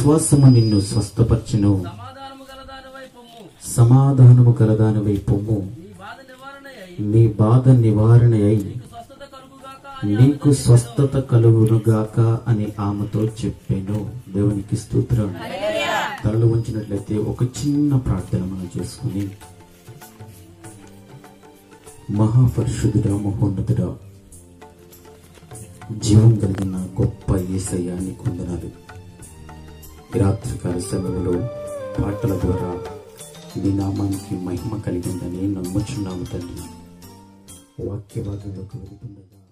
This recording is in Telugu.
విశ్వాసము నిన్ను స్వస్థపరచును సమాధానము గలదానివై పొమ్ము సమాధానము కలదానివై పొమ్ము నీ బాధ నివారణ అయి నీ బాధ నివారణ అయి నీకు స్వస్థత కలుగుగాక అని నీకు స్వస్థత కలుగునుగాక అని ఆమెతో చెప్పాను దేవునికి స్తోత్రం తలలు ఉంచినట్లయితే ఒక చిన్న ప్రార్థన మనం చేసుకుని మహాపరిశుద్ధుడా మహోన్నతుడా జీవం కలిగిన గొప్ప ఏసయ్య నీకు వందనాలు ఈ రాత్రికాల సమయంలో పాటల ద్వారా నీ నామానికి మహిమ కలిగిందని నమ్ముచున్నాము తండ్రి వాక్య భాగంలోకి వెళుతుండగా